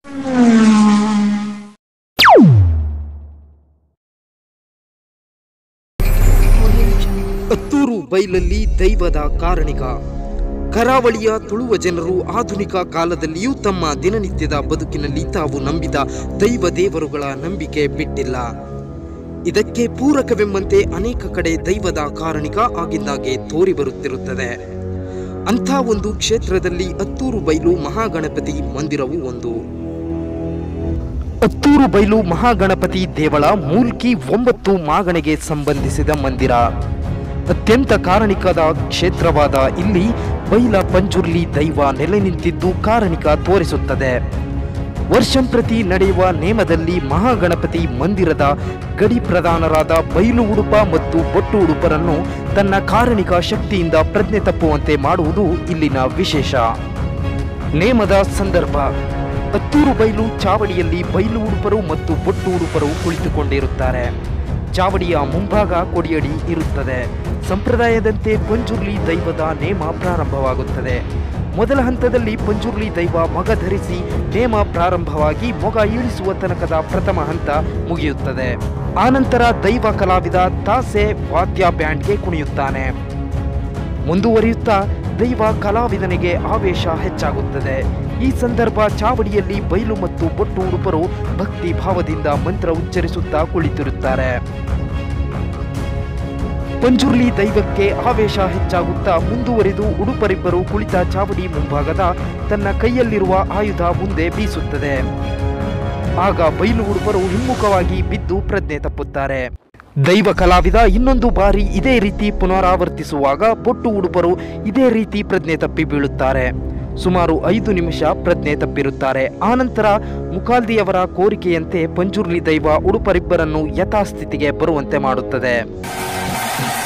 ಹತ್ತೂರು ಬೈಲಲ್ಲಿ ದೈವದ ಕಾರಣಿಕ ಕರಾವಳಿಯ ತುಳುವ ಜನರು ಆಧುನಿಕ ಕಾಲದಲ್ಲಿಯೂ ತಮ್ಮ ದಿನನಿತ್ಯದ ಬದುಕಿನಲ್ಲಿ ತಾವು ನಂಬಿದ ದೈವ ದೇವರುಗಳ ನಂಬಿಕೆ ಬಿಟ್ಟಿಲ್ಲ ಇದಕ್ಕೆ ಪೂರಕವೆಂಬಂತೆ ಅನೇಕ ಕಡೆ ದೈವದ ಕಾರಣಿಕ ಆಗಿಂದಾಗೆ ತೋರಿ ಬರುತ್ತಿರುತ್ತದೆ ಅಂಥ ಒಂದು ಕ್ಷೇತ್ರದಲ್ಲಿ ಹತ್ತೂರು ಬೈಲು ಮಹಾಗಣಪತಿ ಮಂದಿರವು ಒಂದು ಹತ್ತೂರು ಬೈಲು ಮಹಾಗಣಪತಿ ದೇವಳ ಮೂಲ್ಕಿ ಒಂಬತ್ತು ಮಾಗಣೆಗೆ ಸಂಬಂಧಿಸಿದ ಮಂದಿರ ಅತ್ಯಂತ ಕಾರಣಿಕದ ಕ್ಷೇತ್ರವಾದ ಇಲ್ಲಿ ಬೈಲ ಪಂಜುರ್ಲಿ ದೈವ ನೆಲೆ ನಿಂತಿದ್ದು ಕಾರಣಿಕ ತೋರಿಸುತ್ತದೆ ವರ್ಷಂಪ್ರತಿ ನಡೆಯುವ ನೇಮದಲ್ಲಿ ಮಹಾಗಣಪತಿ ಮಂದಿರದ ಗಡಿ ಪ್ರಧಾನರಾದ ಬೈಲು ಉಡುಪ ಮತ್ತು ಬೊಟ್ಟು ಉಡುಪರನ್ನು ತನ್ನ ಕಾರಣಿಕ ಶಕ್ತಿಯಿಂದ ಪ್ರಜ್ಞೆ ತಪ್ಪುವಂತೆ ಮಾಡುವುದು ಇಲ್ಲಿನ ವಿಶೇಷ ನೇಮದ ಸಂದರ್ಭ ಹತ್ತೂರು ಬೈಲು ಚಾವಡಿಯಲ್ಲಿ ಬೈಲು ಉಡುಪರು ಮತ್ತು ಬೊಟ್ಟು ಉಡುಪರು ಕುಳಿತುಕೊಂಡಿರುತ್ತಾರೆ ಚಾವಡಿಯ ಮುಂಭಾಗ ಕೊಡಿಯಡಿ ಇರುತ್ತದೆ ಸಂಪ್ರದಾಯದಂತೆ ಪಂಜುರ್ಲಿ ದೈವದ ನೇಮ ಪ್ರಾರಂಭವಾಗುತ್ತದೆ ಮೊದಲ ಹಂತದಲ್ಲಿ ಪಂಜುರ್ಲಿ ದೈವ ಮೊಗ ಧರಿಸಿ ನೇಮ ಪ್ರಾರಂಭವಾಗಿ ಮೊಗ ಇಳಿಸುವ ತನಕದ ಪ್ರಥಮ ಹಂತ ಮುಗಿಯುತ್ತದೆ ಆನಂತರ ದೈವ ಕಲಾವಿದ ತಾಸೆ ವಾದ್ಯ ಬ್ಯಾಂಡ್ಗೆ ಕುಣಿಯುತ್ತಾನೆ ಮುಂದುವರಿಯುತ್ತಾ ದೈವ ಕಲಾವಿದನಿಗೆ ಆವೇಶ ಹೆಚ್ಚಾಗುತ್ತದೆ ಈ ಸಂದರ್ಭ ಚಾವಡಿಯಲ್ಲಿ ಬೈಲು ಮತ್ತು ಬೊಟ್ಟು ಉಡುಪರು ಭಕ್ತಿ ಭಾವದಿಂದ ಮಂತ್ರ ಉಚ್ಚರಿಸುತ್ತಾ ಕುಳಿತಿರುತ್ತಾರೆ ಪಂಜುರ್ಲಿ ದೈವಕ್ಕೆ ಆವೇಶ ಹೆಚ್ಚಾಗುತ್ತಾ ಮುಂದುವರಿದು ಉಡುಪರಿಬ್ಬರು ಕುಳಿತ ಚಾವಡಿ ಮುಂಭಾಗದ ತನ್ನ ಕೈಯಲ್ಲಿರುವ ಆಯುಧ ಮುಂದೆ ಬೀಸುತ್ತದೆ ಆಗ ಬೈಲು ಉಡುಪರು ಹಿಮ್ಮುಖವಾಗಿ ಬಿದ್ದು ಪ್ರಜ್ಞೆ ತಪ್ಪುತ್ತಾರೆ ದೈವ ಕಲಾವಿದ ಇನ್ನೊಂದು ಬಾರಿ ಇದೇ ರೀತಿ ಪುನರಾವರ್ತಿಸುವಾಗ ಬೊಟ್ಟು ಉಡುಪರು ಇದೇ ರೀತಿ ಪ್ರಜ್ಞೆ ತಪ್ಪಿ ಬೀಳುತ್ತಾರೆ ಸುಮಾರು ಐದು ನಿಮಿಷ ಪ್ರಜ್ಞೆ ತಪ್ಪಿರುತ್ತಾರೆ ಆನಂತರ ಮುಖಾಲ್ದಿಯವರ ಕೋರಿಕೆಯಂತೆ ಪಂಜುರ್ಲಿ ದೈವ ಉಡುಪರಿಬ್ಬರನ್ನು ಯಥಾಸ್ಥಿತಿಗೆ ಬರುವಂತೆ ಮಾಡುತ್ತದೆ